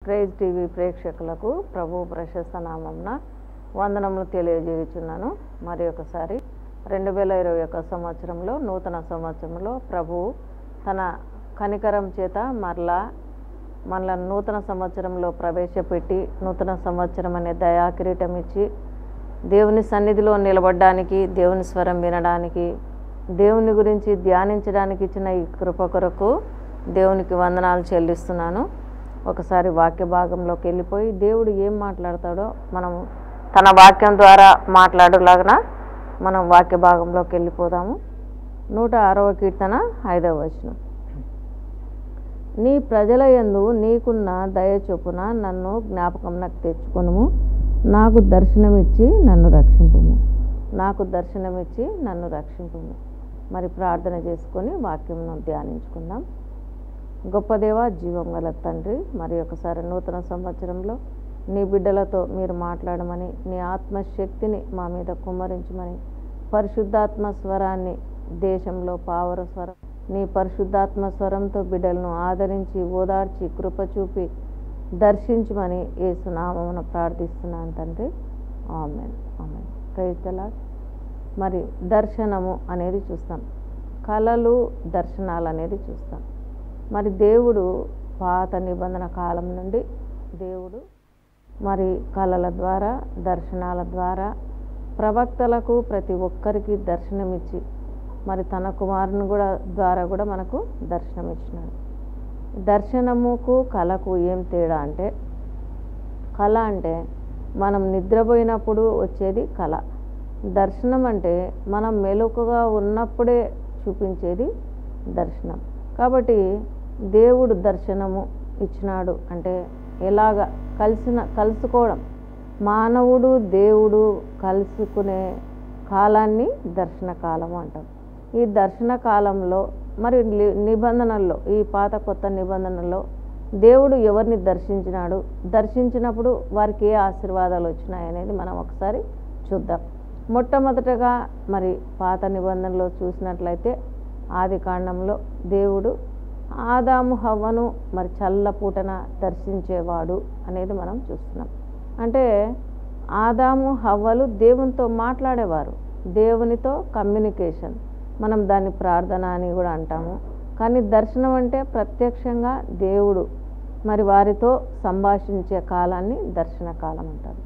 Craze TV ప్రేక్షకులకు ప్రభు ప్రశస్త నామంన వందనములు తెలియజేయుచున్నాను మరి ఒకసారి రెండు వేల ఇరవై ఒక సంవత్సరంలో నూతన సంవత్సరంలో ప్రభువు తన కనికరం చేత మరలా మనల్ని నూతన సంవత్సరంలో ప్రవేశపెట్టి నూతన సంవత్సరం అనే దయా కిరీటం ఇచ్చి దేవుని సన్నిధిలో నిలబడడానికి దేవుని స్వరం వినడానికి దేవుని గురించి ధ్యానించడానికి ఇచ్చిన ఈ కృప కొరకు దేవునికి వందనాలు చెల్లిస్తున్నాను ఒకసారి వాక్య భాగంలోకి వెళ్ళిపోయి దేవుడు ఏం మాట్లాడతాడో మనం తన వాక్యం ద్వారా మాట్లాడేలాగా మనం వాక్య భాగంలోకి వెళ్ళిపోదాము నూట ఆరవ కీర్తన ఐదవ వచనం నీ ప్రజల యందు నీకున్న దయ చొప్పున నన్ను జ్ఞాపకం నాకు తెచ్చుకొనుము నాకు దర్శనమిచ్చి నన్ను రక్షింపుము నాకు దర్శనమిచ్చి నన్ను రక్షింపుము మరి ప్రార్థన చేసుకొని వాక్యంను ధ్యానించుకుందాం గొప్ప దేవ జీవం గల తండ్రి మరి ఒకసారి నూతన సంవత్సరంలో నీ బిడ్డలతో మీరు మాట్లాడమని నీ ఆత్మశక్తిని మా మీద కుమ్మరించమని పరిశుద్ధాత్మ స్వరాన్ని దేశంలో పావర స్వరం నీ పరిశుద్ధాత్మ స్వరంతో బిడ్డలను ఆదరించి ఓదార్చి కృప చూపి దర్శించమని ఏసునామమున ప్రార్థిస్తున్నాను తండ్రి ఆమెన్ ఆమెన్ ప్రైజ్ మరి దర్శనము అనేది చూస్తాం కళలు దర్శనాలు అనేది చూస్తాం మరి దేవుడు పాత నిబంధన కాలం నుండి దేవుడు మరి కళల ద్వారా దర్శనాల ద్వారా ప్రవక్తలకు ప్రతి ఒక్కరికి దర్శనమిచ్చి మరి తన కుమారుని కూడా ద్వారా కూడా మనకు దర్శనం ఇచ్చినాడు దర్శనముకు కళకు ఏం తేడా అంటే కళ అంటే మనం నిద్రపోయినప్పుడు వచ్చేది కళ దర్శనం అంటే మనం మెలకుగా ఉన్నప్పుడే చూపించేది దర్శనం కాబట్టి దేవుడు దర్శనము ఇచ్చినాడు అంటే ఎలాగ కలిసిన కలుసుకోవడం మానవుడు దేవుడు కలుసుకునే కాలాన్ని దర్శన కాలం అంటాం ఈ దర్శన కాలంలో మరి లి- నిబంధనల్లో ఈ పాత కొత్త నిబంధనల్లో దేవుడు ఎవరిని దర్శించినాడు దర్శించినప్పుడు వారికి ఏ ఆశీర్వాదాలు వచ్చినాయి అనేది మనం ఒకసారి చూద్దాం మొట్టమొదటగా మరి పాత నిబంధనలో చూసినట్లయితే ఆది కాండంలో దేవుడు ఆదాము హవ్వను మరి చల్లపూటన దర్శించేవాడు అనేది మనం చూస్తున్నాం అంటే ఆదాము హవ్వలు దేవునితో మాట్లాడేవారు దేవునితో కమ్యూనికేషన్ మనం దాన్ని ప్రార్థన అని కూడా అంటాము కానీ దర్శనం అంటే ప్రత్యక్షంగా దేవుడు మరి వారితో సంభాషించే కాలాన్ని దర్శన కాలం అంటారు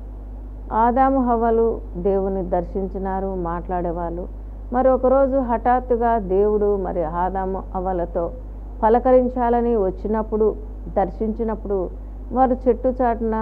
ఆదాము హవ్వలు దేవుని దర్శించినారు మాట్లాడేవాళ్ళు మరి ఒకరోజు హఠాత్తుగా దేవుడు మరి ఆదాము హవ్వలతో పలకరించాలని వచ్చినప్పుడు దర్శించినప్పుడు వారు చెట్టు చాటున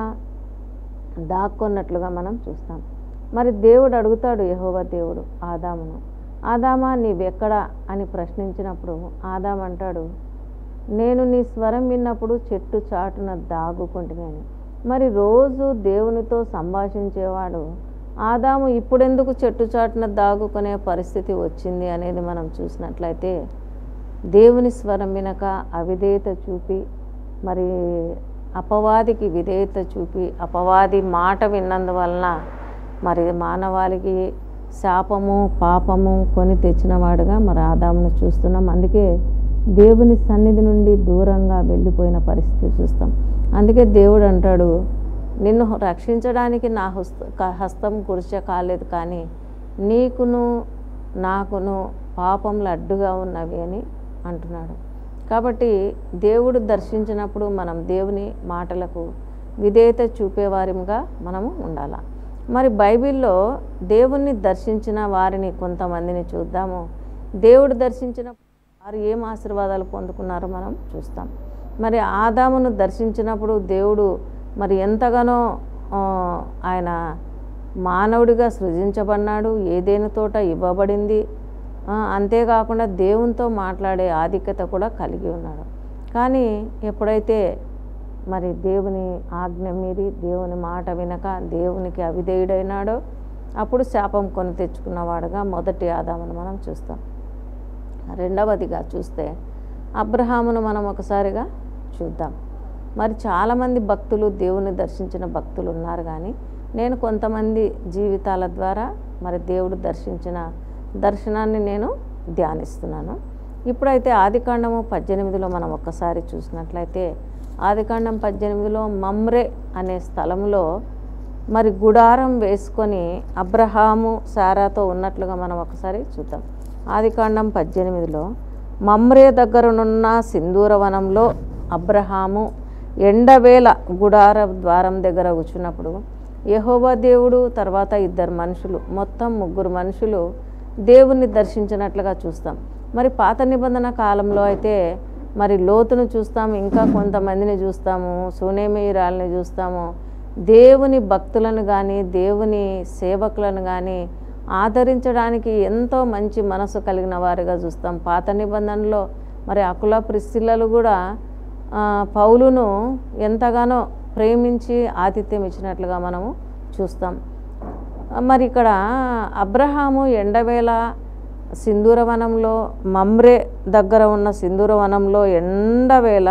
దాక్కున్నట్లుగా మనం చూస్తాం మరి దేవుడు అడుగుతాడు యహోవా దేవుడు ఆదామును ఆదామా నీవెక్కడా అని ప్రశ్నించినప్పుడు ఆదాం అంటాడు నేను నీ స్వరం విన్నప్పుడు చెట్టు చాటున దాగుకుంటున్నాను మరి రోజు దేవునితో సంభాషించేవాడు ఆదాము ఇప్పుడెందుకు చెట్టు చాటున దాగుకునే పరిస్థితి వచ్చింది అనేది మనం చూసినట్లయితే దేవుని స్వరం వినక అవిధేయత చూపి మరి అపవాదికి విధేయత చూపి అపవాది మాట విన్నందువలన మరి మానవాళికి శాపము పాపము కొని తెచ్చినవాడుగా మరి ఆదామును చూస్తున్నాం అందుకే దేవుని సన్నిధి నుండి దూరంగా వెళ్ళిపోయిన పరిస్థితి చూస్తాం అందుకే దేవుడు అంటాడు నిన్ను రక్షించడానికి నా హస్త క- హస్తం కురిచే కాలేదు కానీ నీకును నాకును పాపంలు అడ్డుగా ఉన్నవి అని అంటున్నాడు కాబట్టి దేవుడు దర్శించినప్పుడు మనం దేవుని మాటలకు విధేయత చూపేవారిగా మనము ఉండాలి మరి బైబిల్లో దేవుణ్ణి దర్శించిన వారిని కొంతమందిని చూద్దాము దేవుడు దర్శించిన వారు ఏం ఆశీర్వాదాలు పొందుకున్నారో మనం చూస్తాం మరి ఆదామును దర్శించినప్పుడు దేవుడు మరి ఎంతగానో ఆ, ఆయన మానవుడిగా సృజించబడినాడు ఏదేని తోట ఇవ్వబడింది ఆ, అంతేకాకుండా దేవునితో మాట్లాడే ఆధిక్యత కూడా కలిగి ఉన్నాడు కానీ ఎప్పుడైతే మరి దేవుని ఆజ్ఞ మీరి దేవుని మాట వినక దేవునికి అవిధేయుడైనాడో అప్పుడు శాపం కొని తెచ్చుకున్నవాడుగా మొదటి ఆదామును మనం చూస్తాం రెండవదిగా చూస్తే అబ్రహామును మనం ఒకసారిగా చూద్దాం మరి చాలామంది భక్తులు దేవుని దర్శించిన భక్తులు ఉన్నారు కానీ నేను కొంతమంది జీవితాల ద్వారా మరి దేవుడు దర్శించిన దర్శనాన్ని నేను ధ్యానిస్తున్నాను ఇప్పుడైతే ఆదికాండము పద్దెనిమిదిలో మనం ఒక్కసారి చూసినట్లయితే ఆదికాండం పద్దెనిమిదిలో మమ్రే అనే స్థలంలో మరి గుడారం వేసుకొని అబ్రహాము సారాతో ఉన్నట్లుగా మనం ఒకసారి చూద్దాం ఆదికాండం పద్దెనిమిదిలో మమ్రే దగ్గరనున్న సింధూర వనంలో అబ్రహాము ఎండవేల గుడార ద్వారం దగ్గర కూర్చున్నప్పుడు యెహోవా దేవుడు తర్వాత ఇద్దరు మనుషులు మొత్తం ముగ్గురు మనుషులు దేవుణ్ణి దర్శించినట్లుగా చూస్తాం మరి పాత నిబంధన కాలంలో అయితే మరి లోతును చూస్తాం ఇంకా కొంతమందిని చూస్తాము సూనేమీరాల్ని చూస్తాము దేవుని భక్తులను కానీ దేవుని సేవకులను కానీ ఆదరించడానికి ఎంతో మంచి మనసు కలిగిన వారిగా చూస్తాం పాత నిబంధనలో మరి అకుల ప్రిస్తిల్లలు కూడా ఆ, పౌలును ఎంతగానో ప్రేమించి ఆతిథ్యం ఇచ్చినట్లుగా మనము చూస్తాం మరి ఇక్కడ అబ్రహాము ఎండవేళ సింధూరవనంలో మమ్రే దగ్గర ఉన్న సింధూరవనంలో ఎండవేళ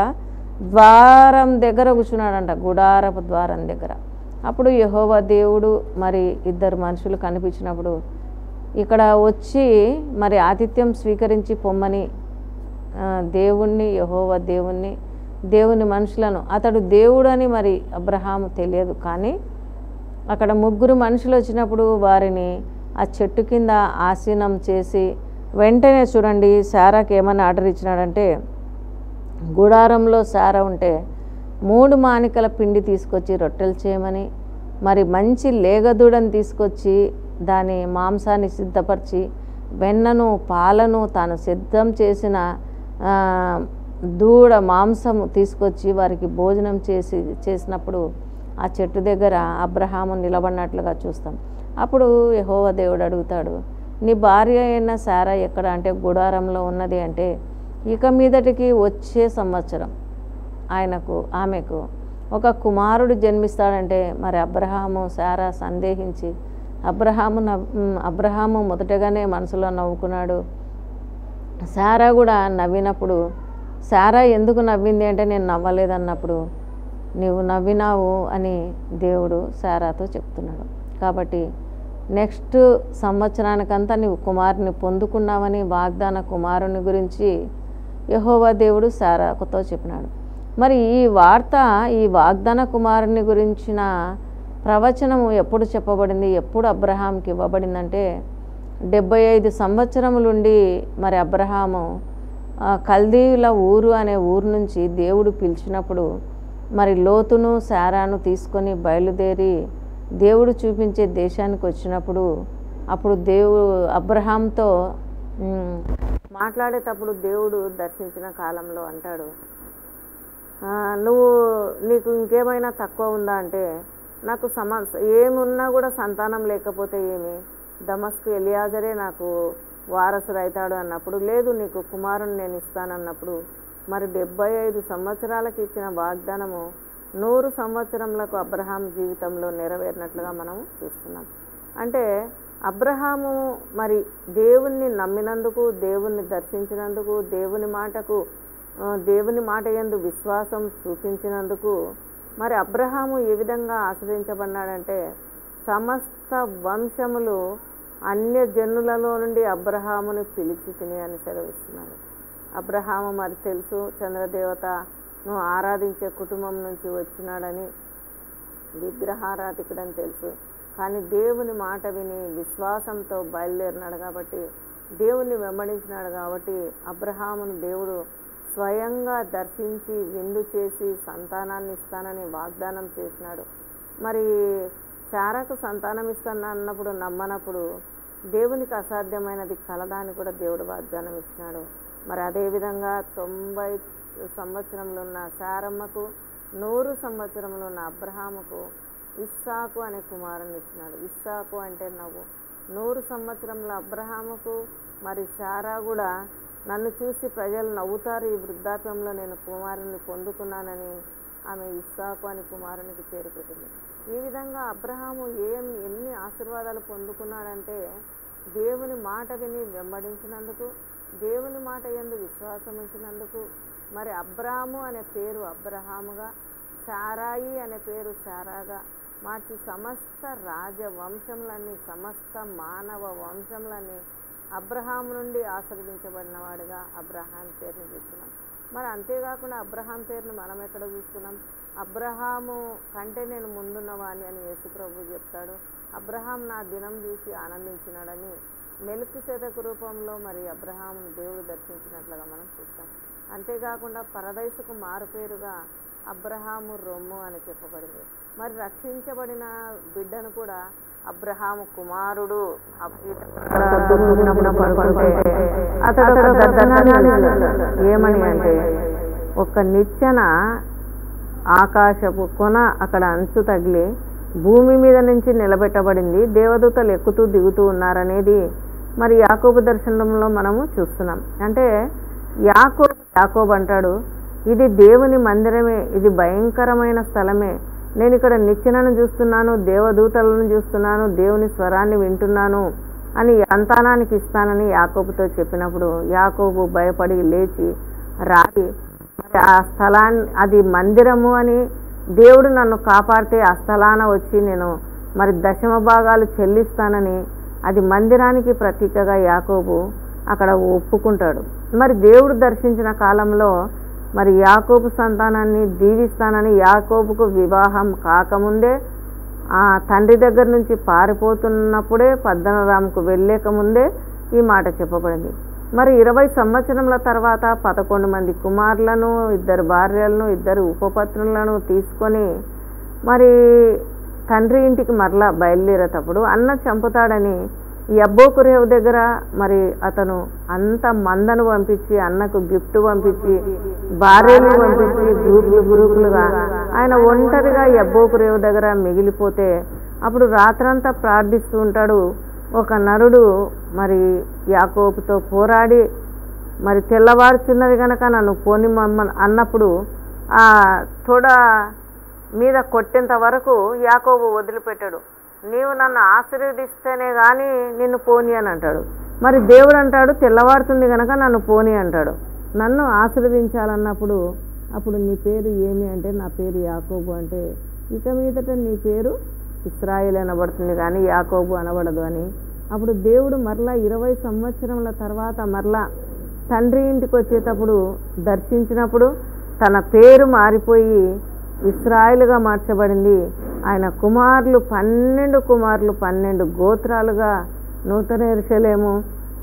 ద్వారం దగ్గర కూర్చున్నాడంట గుడారపు ద్వారం దగ్గర అప్పుడు యెహోవా దేవుడు మరి ఇద్దరు మనుషులు కనిపించినప్పుడు ఇక్కడ వచ్చి మరి ఆతిథ్యం స్వీకరించి పొమ్మని ఆ, దేవుణ్ణి యహోవ దేవుణ్ణి దేవుని మనుషులను అతడు దేవుడని మరి అబ్రహాము తెలియదు కానీ అక్కడ ముగ్గురు మనుషులు వచ్చినప్పుడు వారిని ఆ చెట్టు కింద ఆసీనం చేసి వెంటనే చూడండి శారాకి ఏమని ఆర్డర్ ఇచ్చినాడంటే గుడారంలో సార ఉంటే మూడు మానికల పిండి తీసుకొచ్చి రొట్టెలు చేయమని మరి మంచి లేగదూడని తీసుకొచ్చి దాని మాంసాన్ని సిద్ధపరిచి వెన్నను పాలను తాను సిద్ధం చేసిన ఆ, దూడ మాంసము తీసుకొచ్చి వారికి భోజనం చేసి చేసినప్పుడు ఆ చెట్టు దగ్గర అబ్రహాము నిలబడినట్లుగా చూస్తాం అప్పుడు యెహోవా దేవుడు అడుగుతాడు నీ భార్య అయిన సారా ఎక్కడ అంటే గుడారంలో ఉన్నది అంటే ఇక మీదటికి వచ్చే సంవత్సరం ఆయనకు ఆమెకు ఒక కుమారుడు జన్మిస్తాడంటే మరి అబ్రహాము సారా సందేహించి అబ్రహాము నవ్ ఉమ్, అబ్రహాము మొదటగానే మనసులో నవ్వుకున్నాడు సారా కూడా నవ్వినప్పుడు సారా ఎందుకు నవ్వింది అంటే నేను నవ్వలేదన్నప్పుడు నీవు నవ్వినావు అని దేవుడు సారాతో చెప్తున్నాడు కాబట్టి నెక్స్ట్ సంవత్సరానికంతా నీవు కుమారుని పొందుకున్నావని వాగ్దాన కుమారుని గురించి యహోవా దేవుడు సారాకుతో చెప్పినాడు మరి ఈ వార్త ఈ వాగ్దాన కుమారుని గురించిన ప్రవచనము ఎప్పుడు చెప్పబడింది ఎప్పుడు అబ్రహాంకి ఇవ్వబడిందంటే డెబ్బై ఐదు సంవత్సరములుండి మరి అబ్రహాము ఆ, కల్దీయుల ఊరు అనే ఊరు నుంచి దేవుడు పిలిచినప్పుడు మరి లోతును శారాను తీసుకొని బయలుదేరి దేవుడు చూపించే దేశానికి వచ్చినప్పుడు అప్పుడు దేవుడు అబ్రహాంతో ఉమ్, మాట్లాడేటప్పుడు దేవుడు దర్శించిన కాలంలో అంటాడు "ఆ, నువ్వు నీకు ఇంకేమైనా తక్కువ ఉందా అంటే నాకు సమా ఏమున్నా కూడా సంతానం లేకపోతే ఏమి దమస్కు ఎలియాజరే నాకు వారసుడు అవుతాడు అన్నప్పుడు లేదు నీకు కుమారుని నేను ఇస్తానన్నప్పుడు మరి డెబ్బై ఐదు సంవత్సరాలకు ఇచ్చిన వాగ్దానము నూరు సంవత్సరములకు అబ్రహాం జీవితంలో నెరవేరినట్లుగా మనం చూస్తున్నాం అంటే అబ్రహాము మరి దేవుణ్ణి నమ్మినందుకు దేవుణ్ణి దర్శించినందుకు దేవుని మాటకు ఆ, దేవుని మాట యందు విశ్వాసం చూపించినందుకు మరి అబ్రహాము ఏ విధంగా ఆశ్రయించబడినాడంటే సమస్త వంశములు అన్య జనులలో నుండి అబ్రహాముని పిలిచి తిని అని సెలవిస్తున్నాడు అబ్రహాము మరి తెలుసు చంద్రదేవతను ఆరాధించే కుటుంబం నుంచి వచ్చినాడని విగ్రహారాధికుడని తెలుసు కానీ దేవుని మాట విని విశ్వాసంతో బయలుదేరినాడు కాబట్టి దేవుణ్ణి వెంబడించినాడు కాబట్టి అబ్రహామును దేవుడు స్వయంగా దర్శించి విందు చేసి సంతానాన్ని ఇస్తానని వాగ్దానం చేసినాడు మరి శారాకు సంతానం ఇస్తాను అన్నప్పుడు నమ్మనప్పుడు దేవునికి అసాధ్యమైనది కలదాని కూడా దేవుడు వాగ్దానం ఇచ్చినాడు మరి అదేవిధంగా తొంభై సంవత్సరంలో ఉన్న శారమ్మకు నూరు సంవత్సరంలో ఉన్న అబ్రహాముకు ఇస్సాకు అనే కుమారుని ఇచ్చినాడు ఇస్సాకు అంటే నవ్వు నూరు సంవత్సరంలో అబ్రహాముకు మరి శారా కూడా నన్ను చూసి ప్రజలు నవ్వుతారు ఈ వృద్ధాప్యంలో నేను కుమారుని పొందుకున్నానని ఆమె ఇస్సాకు అని కుమారునికి పేరు పెట్టింది ఈ విధంగా అబ్రహాము ఏం ఎన్ని ఆశీర్వాదాలు పొందుకున్నాడంటే దేవుని మాట విని వెంబడించినందుకు దేవుని మాట ఎందు విశ్వాసం ఉంచినందుకు మరి అబ్రాము అనే పేరు అబ్రహాముగా సారాయి అనే పేరు సారాగా మార్చి సమస్త రాజవంశములన్నీ సమస్త మానవ వంశములన్నీ అబ్రహాము నుండి ఆశీర్వదించబడిన వాడుగా అబ్రహాం పేరుని చూస్తున్నాం మరి అంతేకాకుండా అబ్రహాం పేరును మనం ఎక్కడ చూస్తున్నాం అబ్రహాము కంటే నేను ముందున్నవాని అని యేసుప్రభు చెప్తాడు అబ్రహాం నా దినం చూసి ఆనందించినాడని మెలుకు శతక రూపంలో మరి అబ్రహాంను దేవుడు దర్శించినట్లుగా మనం చూస్తాం అంతేకాకుండా పరదైసుకు మారుపేరుగా అబ్రహాము రొమ్ము అని చెప్పబడింది మరి రక్షించబడిన బిడ్డను కూడా అబ్రహాము కుమారుడు అబ్- ఇక్కడ దుర్ముఖినప్పుడు పడుకుంటే అతడు ఒక దర్శనాన్ని చూస్తాడు. ఏమని అంటే ఒక నిచ్చెన ఆకాశపు కొన అక్కడ అంచు తగిలి భూమి మీద నుంచి నిలబెట్టబడింది దేవదూతలు ఎక్కుతూ దిగుతూ ఉన్నారనేది మరి యాకోబు దర్శనంలో మనము చూస్తున్నాం అంటే యాకోబు యాకోబు అంటాడు ఇది దేవుని మందిరమే ఇది భయంకరమైన స్థలమే నేను ఇక్కడ నిచ్చెనను చూస్తున్నాను దేవదూతలను చూస్తున్నాను దేవుని స్వరాన్ని వింటున్నాను అని సంతానానికి ఇస్తానని యాకోబుతో చెప్పినప్పుడు యాకోబు భయపడి లేచి రాయి మరి ఆ స్థలాన్ని అది మందిరము అని దేవుడు నన్ను కాపాడితే ఆ స్థలాన వచ్చి నేను మరి దశమ భాగాలు చెల్లిస్తానని అది మందిరానికి ప్రతీకగా యాకోబు అక్కడ ఒప్పుకుంటాడు మరి దేవుడు దర్శించిన కాలంలో మరి యాకోబు సంతానాన్ని దీవిస్తానని యాకోబుకు వివాహం కాకముందే ఆ తండ్రి దగ్గర నుంచి పారిపోతున్నప్పుడే పద్దనరాముకు వెళ్ళేక ముందే ఈ మాట చెప్పబడింది మరి ఇరవై సంవత్సరముల తర్వాత పదకొండు మంది కుమారులను ఇద్దరు భార్యలను ఇద్దరు ఉపపత్నులను తీసుకొని మరి తండ్రి ఇంటికి మరలా బయలుదేరేటప్పుడు అన్న చంపుతాడని ఈ అబ్బోకురేవు దగ్గర మరి అతను అంత మందను పంపించి అన్నకు గిఫ్ట్ పంపించి భార్యను పంపించి గ్రూపులు గ్రూపులుగా ఆయన ఒంటరిగా ఈ అబ్బోకురేవు దగ్గర మిగిలిపోతే అప్పుడు రాత్రంతా ప్రార్థిస్తూ ఉంటాడు ఒక నరుడు మరి యాకోబుతో పోరాడి మరి తెల్లవారుచున్నది గనక నన్ను పోని మమ్మ అన్నప్పుడు ఆ తొడ మీద కొట్టేంత వరకు యాకోబు వదిలిపెట్టాడు నీవు నన్ను ఆశీర్వదిస్తేనే కానీ నిన్ను పోని అని అంటాడు మరి దేవుడు అంటాడు తెల్లవారుతుంది గనక నన్ను పోని అంటాడు నన్ను ఆశీర్వదించాలన్నప్పుడు అప్పుడు నీ పేరు ఏమి అంటే నా పేరు యాకోబు అంటే ఇక మీదట నీ పేరు ఇస్రాయిల్ అనబడుతుంది కానీ యాకోబు అనబడదు అని అప్పుడు దేవుడు మరలా ఇరవై సంవత్సరముల తర్వాత మరలా తండ్రి ఇంటికి వచ్చేటప్పుడు దర్శించినప్పుడు తన పేరు మారిపోయి ఇస్రాయిల్గా మార్చబడింది ఆయన కుమారులు పన్నెండు కుమారులు పన్నెండు గోత్రాలుగా నూతన ఎరుసలేము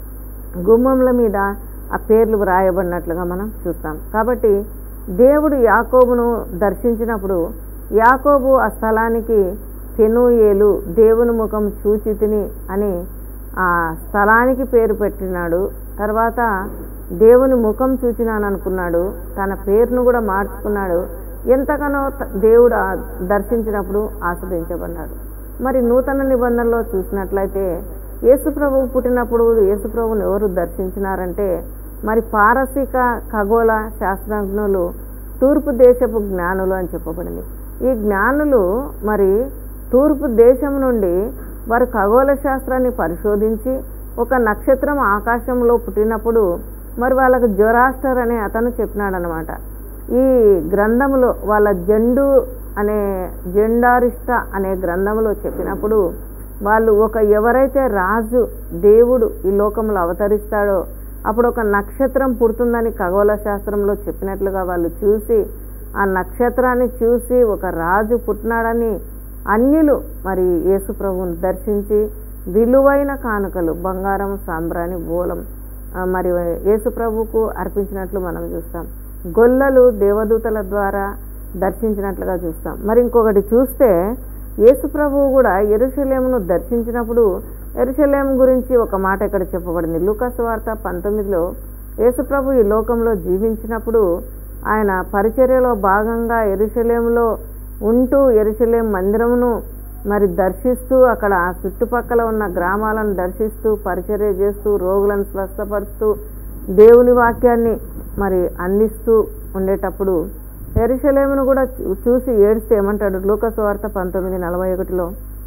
గుమ్మముల మీద ఆ పేర్లు వ్రాయబడినట్లుగా మనం చూస్తాం కాబట్టి దేవుడు యాకోబును దర్శించినప్పుడు యాకోబు ఆ స్థలానికి పెనుయేలు దేవుని ముఖం చూచి తిని అని ఆ స్థలానికి పేరు పెట్టినాడు తర్వాత దేవుని ముఖం చూచినాను అనుకున్నాడు తన పేరును కూడా మార్చుకున్నాడు ఎంతగానో త- దేవుడు ఆ దర్శించినప్పుడు ఆస్వాదించబడ్డాడు మరి నూతన నిబంధనలో చూసినట్లయితే యేసుప్రభు పుట్టినప్పుడు యేసుప్రభుని ఎవరు దర్శించినారంటే మరి పారసీక ఖగోళ శాస్త్రజ్ఞులు తూర్పు దేశపు జ్ఞానులు అని చెప్పబడింది ఈ జ్ఞానులు మరి తూర్పు దేశం నుండి వారు ఖగోళ శాస్త్రాన్ని పరిశోధించి ఒక నక్షత్రం ఆకాశంలో పుట్టినప్పుడు మరి వాళ్ళకు జొరాస్టర్ అనే అతను చెప్పినాడనమాట ఈ గ్రంథములో వాళ్ళ జండు అనే జెండారిష్ట అనే గ్రంథములో చెప్పినప్పుడు వాళ్ళు ఒక ఎవరైతే రాజు దేవుడు ఈ లోకంలో అవతరిస్తాడో అప్పుడు ఒక నక్షత్రం పుడుతుందని ఖగోళ శాస్త్రంలో చెప్పినట్లుగా వాళ్ళు చూసి ఆ నక్షత్రాన్ని చూసి ఒక రాజు పుట్టినాడని అన్యులు మరి యేసు ప్రభువుని దర్శించి విలువైన కానుకలు బంగారం సాంబ్రాణి బోలం ఆ, మరి యేసు ప్రభువుకు అర్పించినట్లు మనం చూస్తాం గొల్లలు దేవదూతల ద్వారా దర్శించినట్లుగా చూస్తాం మరి ఇంకొకటి చూస్తే యేసు ప్రభువు కూడా ఎరుషలేమును దర్శించినప్పుడు ఎరుషలేం గురించి ఒక మాట ఇక్కడ చెప్పబడింది లూకాసు వార్త పంతొమ్మిదిలో యేసు ప్రభు ఈ లోకంలో జీవించినప్పుడు ఆయన పరిచర్యలో భాగంగా ఎరుషలేములో ఉంటూ ఎరుషలేం మందిరమును మరి దర్శిస్తూ అక్కడ ఆ చుట్టుపక్కల ఉన్న గ్రామాలను దర్శిస్తూ పరిచర్య చేస్తూ రోగులను స్వస్థపరుస్తూ దేవుని వాక్యాన్ని మరి అందిస్తూ ఉండేటప్పుడు ఎరుషలేమును కూడా చూ- చూసి ఏడిస్తే ఏమంటాడు లూకసు వార్త పంతొమ్మిది నలభై ఒకటిలో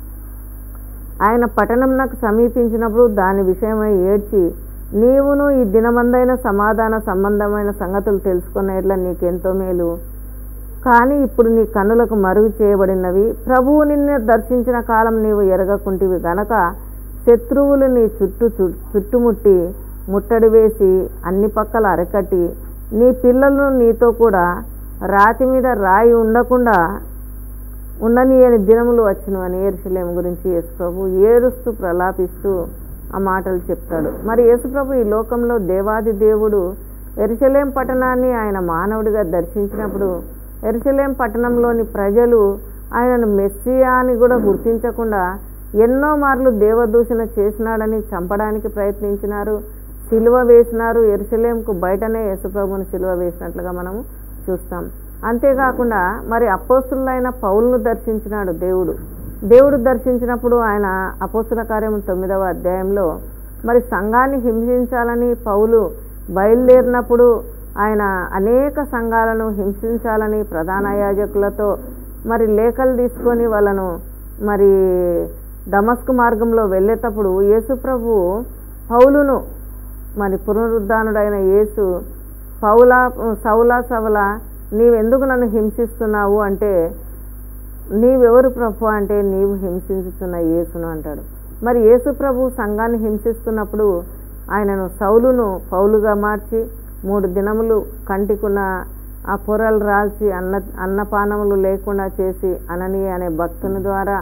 ఆయన పట్టణం నాకు సమీపించినప్పుడు దాని విషయమై ఏడ్చి నీవును ఈ దినమందైన సమాధాన సంబంధమైన సంగతులు తెలుసుకున్న ఎట్లా నీకెంతో మేలు కానీ ఇప్పుడు నీ కన్నులకు మరుగు చేయబడినవి ప్రభువు నిన్ను దర్శించిన కాలం నీవు ఎరగకుంటివి గనక శత్రువులు నీ చుట్టూ చు- చుట్టుముట్టి ముట్టడి వేసి అన్ని పక్కల అరకట్టి నీ పిల్లలు నీతో కూడా రాతి మీద రాయి ఉండకుండా ఉండనీయని దినములు వచ్చును అని ఎరుసలేం గురించి యేసుప్రభు ఏడుస్తూ ప్రలాపిస్తూ ఆ మాటలు చెప్తాడు మరి యేసుప్రభు ఈ లోకంలో దేవాది దేవుడు ఎరుసలేం పట్టణాన్ని ఆయన మానవుడిగా దర్శించినప్పుడు ఎరుసలేం పట్టణంలోని ప్రజలు ఆయనను మెస్సియా అని కూడా గుర్తించకుండా ఎన్నో మార్లు దేవదూషణ చేసినాడని చంపడానికి ప్రయత్నించినారు సిలువ వేసినారు ఎరుసలేంకు బయటనే యేసుప్రభుని సిలువ వేసినట్లుగా మనము చూస్తాం అంతేకాకుండా మరి అపోస్తులైన పౌలను దర్శించినాడు దేవుడు దేవుడు దర్శించినప్పుడు ఆయన అపోస్తుల కార్యం తొమ్మిదవ అధ్యాయంలో మరి సంఘాన్ని హింసించాలని పౌలు బయలుదేరినప్పుడు ఆయన అనేక సంఘాలను హింసించాలని ప్రధాన యాజకులతో మరి లేఖలు తీసుకొని వాళ్ళను మరి దమస్కు మార్గంలో వెళ్ళేటప్పుడు యేసుప్రభు పౌలును మరి పునరుద్ధానుడైన యేసు పౌలా సౌలా సవల నీవెందుకు నన్ను హింసిస్తున్నావు అంటే నీవెవరు ప్రభు అంటే నీవు హింసించుతున్న యేసును అంటాడు మరి యేసు ప్రభు సంఘాన్ని హింసిస్తున్నప్పుడు ఆయనను సౌలును పౌలుగా మార్చి మూడు దినములు కంటికున్న ఆ పొరలు రాల్చి అన్న అన్నపానములు లేకుండా చేసి అనని అనే భక్తుని ద్వారా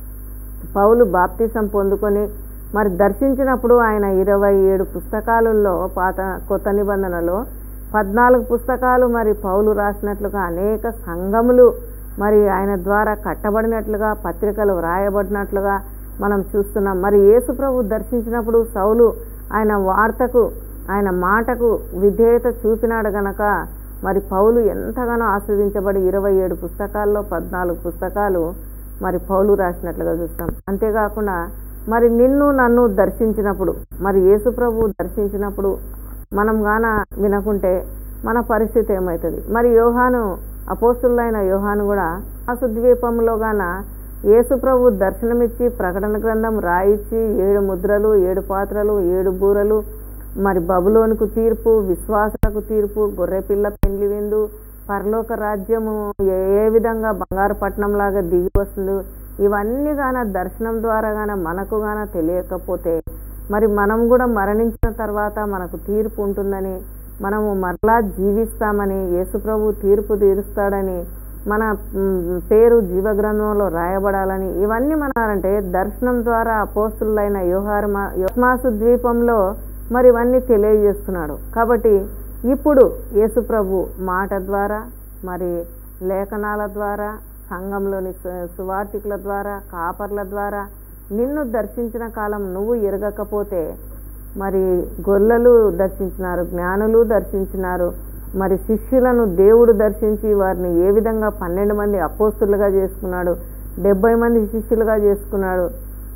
పౌలు బాప్తిసం పొందుకొని మరి దర్శించినప్పుడు ఆయన ఇరవై ఏడు పుస్తకాలలో పాత కొత్త నిబంధనలో పద్నాలుగు పుస్తకాలు మరి పౌలు రాసినట్లుగా అనేక సంఘములు మరి ఆయన ద్వారా కట్టబడినట్లుగా పత్రికలు వ్రాయబడినట్లుగా మనం చూస్తున్నాం మరి యేసు ప్రభు దర్శించినప్పుడు సౌలు ఆయన వార్తకు ఆయన మాటకు విధేయత చూపినాడు గనక మరి పౌలు ఎంతగానో ఆస్వాదించబడి ఇరవై ఏడు పుస్తకాల్లో పద్నాలుగు పుస్తకాలు మరి పౌలు రాసినట్లుగా చూస్తాం అంతేకాకుండా మరి నిన్ను నన్ను దర్శించినప్పుడు మరి యేసు ప్రభు దర్శించినప్పుడు మనం గాన వినకుంటే మన పరిస్థితి ఏమవుతుంది మరి యోహాను అపోస్తులైన యోహాను కూడా ఆసుద్వీపంలో గాన యేసు ప్రభు దర్శనమిచ్చి ప్రకటన గ్రంథం రాయిచ్చి ఏడు ముద్రలు ఏడు పాత్రలు ఏడు బూరలు మరి బబులోనుకు తీర్పు విశ్వాసకు తీర్పు గొర్రెపిల్ల పెండ్లి విందు పరలోక రాజ్యము ఏ ఏ విధంగా బంగారు పట్నం లాగా దిగి వస్తుందో ఇవన్నీ గాన దర్శనం ద్వారా గాన మనకు గాన తెలియకపోతే మరి మనం కూడా మరణించిన తర్వాత మనకు తీర్పు ఉంటుందని మనము మరలా జీవిస్తామని యేసుప్రభు తీర్పు తీరుస్తాడని మన మ్, పేరు జీవగ్రంథంలో రాయబడాలని ఇవన్నీ మనాలంటే దర్శనం ద్వారా అపోస్తులైన యోహారమా యోమాసు ద్వీపంలో మరి ఇవన్నీ తెలియజేస్తున్నాడు కాబట్టి ఇప్పుడు యేసుప్రభు మాట ద్వారా మరి లేఖనాల ద్వారా సంఘంలోని సు- సువార్తికుల ద్వారా కాపర్ల ద్వారా నిన్ను దర్శించిన కాలం నువ్వు ఎరగకపోతే మరి గొల్లలు దర్శించినారు జ్ఞానులు దర్శించినారు మరి శిష్యులను దేవుడు దర్శించి వారిని ఏ విధంగా పన్నెండు మంది అపోస్తులుగా చేసుకున్నాడు డెబ్బై మంది శిష్యులుగా చేసుకున్నాడు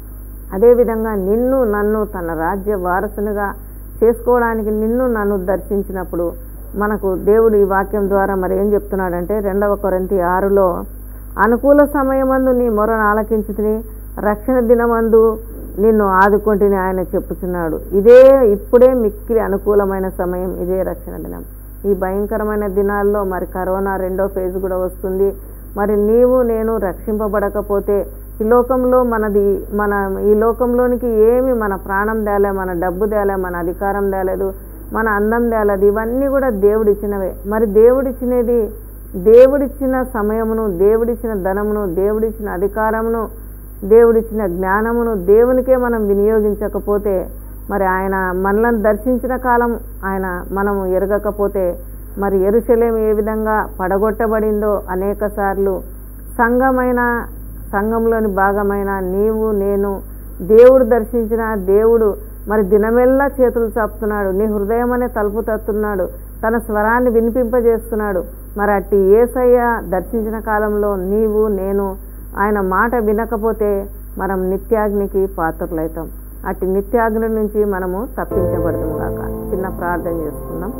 అదేవిధంగా నిన్ను నన్ను తన రాజ్య వారసునిగా చేసుకోవడానికి నిన్ను నన్ను దర్శించినప్పుడు మనకు దేవుడు ఈ వాక్యం ద్వారా మరి ఏం చెప్తున్నాడంటే రెండవ కొరింథీ ఆరులో అనుకూల సమయమందు నీ మొరను ఆలకించుకుని రక్షణ దినమందు నిన్ను ఆదుకుంటుని ఆయన చెప్పుచున్నాడు ఇదే ఇప్పుడే మిక్కిలి అనుకూలమైన సమయం ఇదే రక్షణ దినం ఈ భయంకరమైన దినాల్లో మరి కరోనా రెండో ఫేజ్ కూడా వస్తుంది మరి నీవు నేను రక్షింపబడకపోతే ఈ లోకంలో మనది మన ఈ లోకంలోనికి ఏమి మన ప్రాణం తేలే మన డబ్బు తేలే మన అధికారం తేలేదు మన అందం తేలేదు ఇవన్నీ కూడా దేవుడిచ్చినవే మరి దేవుడిచ్చినది దేవుడిచ్చిన సమయమును దేవుడిచ్చిన ధనమును దేవుడిచ్చిన అధికారమును దేవుడిచ్చిన జ్ఞానమును దేవునికే మనం వినియోగించకపోతే మరి ఆయన మనలను దర్శించిన కాలం ఆయన మనము ఎరగకపోతే మరి ఎరుశలేం ఏ విధంగా పడగొట్టబడిందో అనేక సార్లు సంఘమైన సంఘంలోని భాగమైన నీవు నేను దేవుడు దర్శించిన దేవుడు మరి దినమెల్లా చేతులు చాపుతున్నాడు నీ హృదయం అనే తలుపు తట్టున్నాడు తన స్వరాన్ని వినిపింపజేస్తున్నాడు మరి అట్టి ఏసయ్య దర్శించిన కాలంలో నీవు నేను ఆయన మాట వినకపోతే మనం నిత్యాగ్నికి పాత్రలవుతాం అట్టి నిత్యాగ్ని నుంచి మనము తప్పించబడతాం గాక చిన్న ప్రార్థన చేసుకుందాం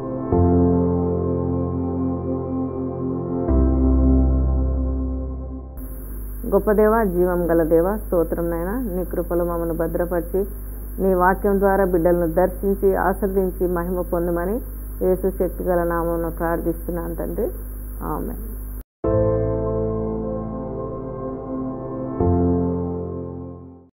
గొప్ప దేవ జీవం గల దేవ స్తోత్రం నాయన నీ కృపలు మమ్మల్ని భద్రపరిచి నీ వాక్యం ద్వారా బిడ్డలను దర్శించి ఆశ్రదించి మహిమ పొందమని యేసు శక్తి గల నామమున ప్రార్థిస్తున్నాను తండ్రి ఆమె